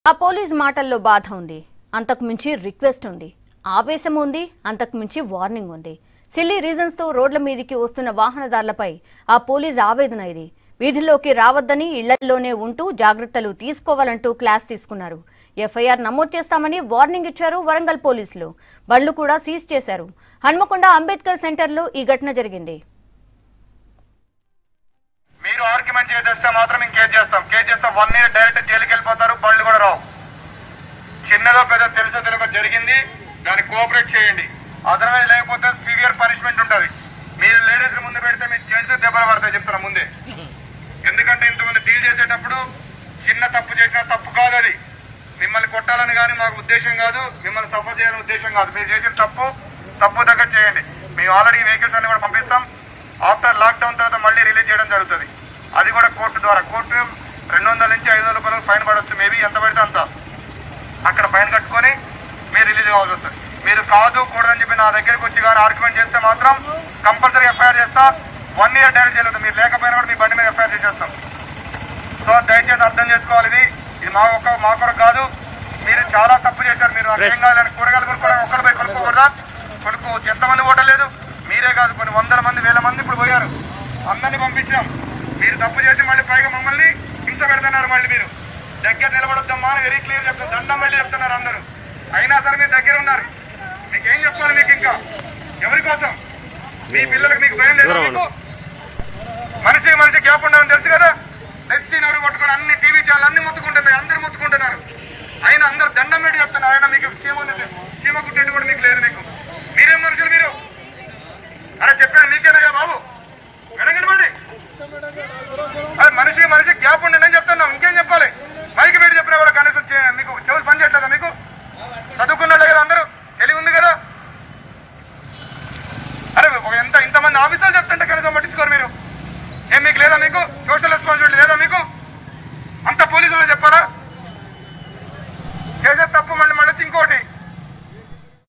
ఆ పోలీస్ మాటల్లో బాధ ఉంది అంతకు మించి రిక్వెస్ట్ ఉంది ఆవేశం ఉంది అంతకు మించి వార్నింగ్ ఉంది సిల్లీ రీజన్స్ తో రోడ్ల మీదికి వస్తున్న వాహనదారులపై ఆ పోలీస్ ఆవేదన ఇది వీధుల్లోకి రావద్దని ఇళ్లలోనే ఉంటూ జాగ్రత్తలు తీసుకోవాలంటూ క్లాస్ తీసుకున్నారు ఎఫ్ఐఆర్ నమోదు చేస్తామని వార్నింగ్ ఇచ్చారు వరంగల్ పోలీసులు బండ్లు కూడా సీజ్ చేశారు హన్మకొండ అంబేద్కర్ సెంటర్లో ఈ ఘటన జరిగింది మీరు ఆర్గ్యుమెంట్ చేసేస్తే మాత్రం మేము కేసు చేస్తాం కేసు చేస్తే వన్ ఇయర్ డైరెక్ట్ జైలుకి వెళ్ళిపోతారు బండ్లు కూడా రావు చిన్నదో పెద్ద తెలుసో తెలియక జరిగింది దాన్ని కోఆపరేట్ చేయండి అదర్వైజ్ లేకపోతే సివియర్ పనిష్మెంట్ ఉంటుంది మీరు లేడీస్ ముందు పెడితే మీరు జడ్జి దెబ్బలు పడతాయి చెప్తున్నా ముందే ఎందుకంటే ఇంతమంది డీల్ చేసేటప్పుడు చిన్న తప్పు చేసినా తప్పు కాదు అది మిమ్మల్ని కొట్టాలని కానీ మాకు ఉద్దేశం కాదు మిమ్మల్ని సఫర్ చేయాలని ఉద్దేశం కాదు మీరు చేసిన తప్పు తప్పు దగ్గర చేయండి మేము ఆల్రెడీ వెహికల్స్ అన్ని కూడా పంపిస్తాం ఆఫ్టర్ లాక్డౌన్ తర్వాత మళ్ళీ రిలీజ్ చేయడం జరుగుతుంది అది కూడా కోర్టు ద్వారా కోర్టు రెండు వందల నుంచి ఐదు వందల రూపాయలు ఫైన్ పడవచ్చు మేబీ ఎంత పడితే అంత అక్కడ ఫైన్ కట్టుకొని మీరు రిలీజ్ కావాల్సి వస్తుంది మీరు కాదు కూడదని చెప్పి నా దగ్గరికి వచ్చి కానీ ఆర్గ్యుమెంట్ చేస్తే మాత్రం కంపల్సరీ ఎఫ్ఐఆర్ చేస్తా వన్ ఇయర్ డైరెక్ట్ జరుగుతుంది మీరు లేకపోయినా కూడా మీ బండి మీద ఎఫ్ఐఆర్ చేసేస్తాం సో దయచేసి అర్థం చేసుకోవాలి ఇది ఇది మా ఒక్క మా కొరకు కాదు మీరు చాలా తప్పు చేశారు మీరు అర్థం కాదని కూరగాయలు కొనుక్కోవడానికి ఒక్కరు పోయి కొనుక్కోకూడదా కొనుక్కోవచ్చు ఎంతమంది ఓటలేదు మీరే కాదు కొన్ని వందల మంది వేల మంది ఇప్పుడు పోయారు అందరినీ పంపించాం మీరు తప్పు చేసి మళ్ళీ పైగా మమ్మల్ని హింస పెడుతున్నారు మళ్ళీ మీరు దగ్గర నిలబడొద్దమ్మా అని వెరీ క్లియర్ చెప్తారు దండం మళ్ళీ చెప్తున్నారు అందరూ అయినా సరే మీరు దగ్గర ఉన్నారు మీకేం చెప్పాలి మీకు ఇంకా ఎవరి కోసం మీ పిల్లలకు మీకు భయం లేదా మీకు మనిషి మనిషి గ్యాప్ ఉండాలని తెలుసు కదా నెత్తి నడు పట్టుకొని అన్ని టీవీ ఛానల్ అన్ని మొత్తుకుంటున్నాయి అందరు మొత్తుకుంటున్నారు ఆయన అందరు దండం పెట్టి చెప్తున్నారు ఆయన మీకు క్షేమ ఉన్నది క్షేమ కుట్టేది కూడా మీకు లేదు మీకు మీరేం మనుషులు మీరు అరే చెప్పాను మీకేనా బాబు వెనకనమండి అరే మనిషి మనిషి గ్యాప్ ఉండండి అని చెప్తున్నాం ఇంకేం చెప్పాలి మైకి పెట్టి చెప్పినా కూడా కనీసం చే- మీకు చెవులు పని చేయట్లేదా మీకు చదువుకున్నాళ్ళే కదా అందరూ తెలివి ఉంది కదా అరే ఒక ఎంత ఇంతమంది ఆఫీసర్లు చెప్తుంటే కనీసం పట్టించుకోరు మీరు ఏం మీకు లేదా మీకు సోషల్ రెస్పాన్సిబిలిటీ లేదా మీకు అంత పోలీసులు చెప్పారా